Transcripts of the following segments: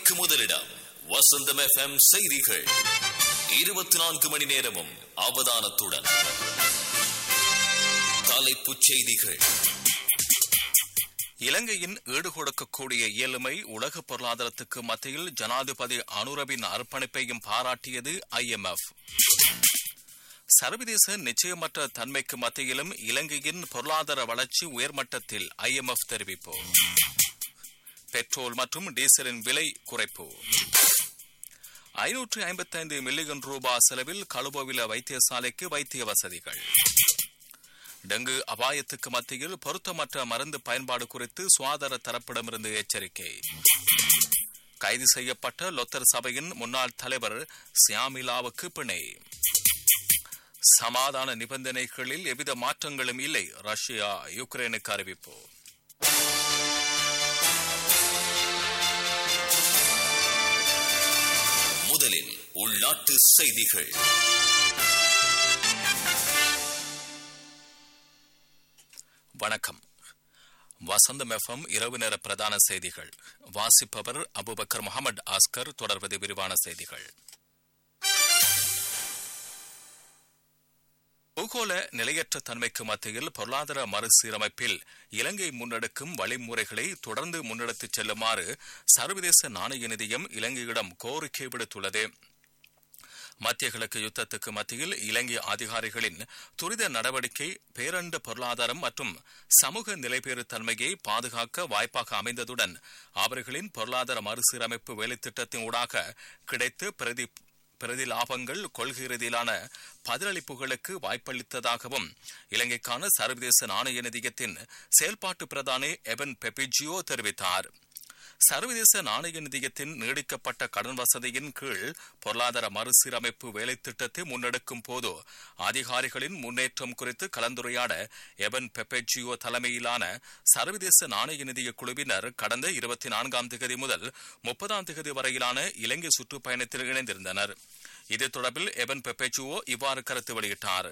செய்திக்கு முதலிடம் வசந்தம் எஃப்எம் செய்திகள் இருபத்தி நான்கு மணி நேரமும் அவதானத்துடன் தலைப்புச் செய்திகள் இலங்கையின் ஈடுகொடுக்கக்கூடிய இயலுமை உலக பொருளாதாரத்துக்கு மத்தியில் ஜனாதிபதி அனுரவின் அர்ப்பணிப்பையும் பாராட்டியது ஐஎம்எஃப் சர்வதேச நிச்சயமற்ற தன்மைக்கு மத்தியிலும் இலங்கையின் பொருளாதார வளர்ச்சி உயர்மட்டத்தில் ஐஎம்எஃப் தெரிவிப்பு பெட்ரோல் மற்றும் டீசலின் விலை குறைப்பு ஐநூற்று ஐம்பத்தைந்து மில்லியன் ரூபாய் செலவில் கழுபோவில வைத்தியசாலைக்கு வைத்திய வசதிகள் டெங்கு அபாயத்துக்கு மத்தியில் பொருத்தமற்ற மருந்து பயன்பாடு குறித்து சுகாதார தரப்பிடமிருந்து எச்சரிக்கை கைது செய்யப்பட்ட லொத்தர் சபையின் முன்னாள் தலைவர் சியாமிலாவுக்கு பிணை சமாதான நிபந்தனைகளில் எவ்வித மாற்றங்களும் இல்லை ரஷ்யா யுக்ரைனுக்கு அறிவிப்பு முதலில் உள்நாட்டு செய்திகள் வணக்கம் வசந்தம் எஃப்எம் இரவு நேர பிரதான செய்திகள் வாசிப்பவர் அபுபக்கர் முகமது ஆஸ்கர் தொடர்வது விரிவான செய்திகள் பூகோள நிலையற்ற தன்மைக்கு மத்தியில் பொருளாதார மறுசீரமைப்பில் இலங்கை முன்னெடுக்கும் வழிமுறைகளை தொடர்ந்து முன்னெடுத்துச் செல்லுமாறு சர்வதேச நாணய நிதியம் இலங்கையிடம் கோரிக்கை விடுத்துள்ளது மத்திய கிழக்கு யுத்தத்துக்கு மத்தியில் இலங்கை அதிகாரிகளின் துரித நடவடிக்கை பேரண்ட பொருளாதாரம் மற்றும் சமூக நிலைபேறு தன்மையை பாதுகாக்க வாய்ப்பாக அமைந்ததுடன் அவர்களின் பொருளாதார மறுசீரமைப்பு வேலைத்திட்டத்தின் ஊடாக கிடைத்த பிரதி பிரதி லாபங்கள் கொள்கை ரீதியிலான பதிலளிப்புகளுக்கு வாய்ப்பளித்ததாகவும் இலங்கைக்கான சர்வதேச நாணய நிதியத்தின் செயல்பாட்டு பிரதானி எவன் பெபிஜியோ தெரிவித்தார் சர்வதேச நாணய நிதியத்தின் நீடிக்கப்பட்ட கடன் வசதியின் கீழ் பொருளாதார மறுசீரமைப்பு வேலை திட்டத்தை முன்னெடுக்கும் போது அதிகாரிகளின் முன்னேற்றம் குறித்து கலந்துரையாட எவன் பெப்பெஜியோ தலைமையிலான சர்வதேச நாணய நிதிய குழுவினர் கடந்த இருபத்தி நான்காம் திகதி முதல் முப்பதாம் திகதி வரையிலான இலங்கை சுற்றுப்பயணத்தில் இணைந்திருந்தனர் இது தொடர்பில் எவன் பெப்பெஜுவோ இவ்வாறு கருத்து வெளியிட்டார்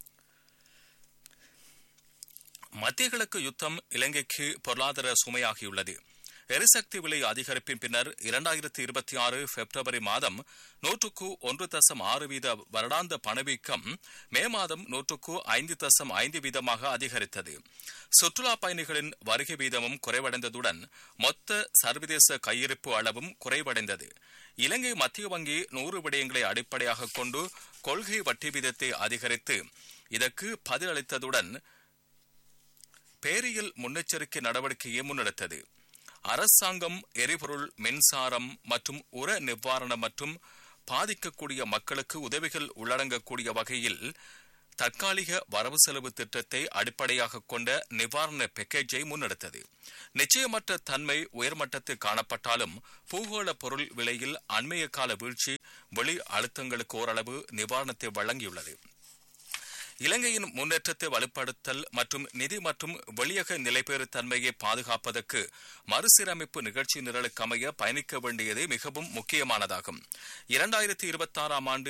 மத்திய கிழக்கு யுத்தம் இலங்கைக்கு பொருளாதார சுமையாகியுள்ளது எரிசக்தி விலை அதிகரிப்பின் பின்னர் இரண்டாயிரத்தி இருபத்தி ஆறு பிப்ரவரி மாதம் நூற்றுக்கு ஒன்று தசம் ஆறு வீத வருடாந்த பணவீக்கம் மே மாதம் நூற்றுக்கு ஐந்து தசம் ஐந்து வீதமாக அதிகரித்தது சுற்றுலா பயணிகளின் வருகை வீதமும் குறைவடைந்ததுடன் மொத்த சர்வதேச கையிருப்பு அளவும் குறைவடைந்தது இலங்கை மத்திய வங்கி நூறு விடயங்களை அடிப்படையாக கொண்டு கொள்கை வட்டி வீதத்தை அதிகரித்து இதற்கு பதிலளித்ததுடன் பேரியல் முன்னெச்சரிக்கை நடவடிக்கையை முன்னெடுத்தது அரசாங்கம் எரிபொருள் மின்சாரம் மற்றும் உர நிவாரணம் மற்றும் பாதிக்கக்கூடிய மக்களுக்கு உதவிகள் உள்ளடங்கக்கூடிய வகையில் தற்காலிக வரவு செலவு திட்டத்தை அடிப்படையாக கொண்ட நிவாரண பேக்கேஜை முன்னெடுத்தது நிச்சயமற்ற தன்மை உயர்மட்டத்தில் காணப்பட்டாலும் பூகோள பொருள் விலையில் அண்மைய கால வீழ்ச்சி வெளி அழுத்தங்களுக்கு ஓரளவு நிவாரணத்தை வழங்கியுள்ளது இலங்கையின் முன்னேற்றத்தை வலுப்படுத்தல் மற்றும் நிதி மற்றும் வெளியக நிலைபெறு தன்மையை பாதுகாப்பதற்கு மறுசீரமைப்பு நிகழ்ச்சி நிரலுக்கு அமைய பயணிக்க வேண்டியது மிகவும் முக்கியமானதாகும் இரண்டாயிரத்தி இருபத்தி ஆறாம் ஆண்டு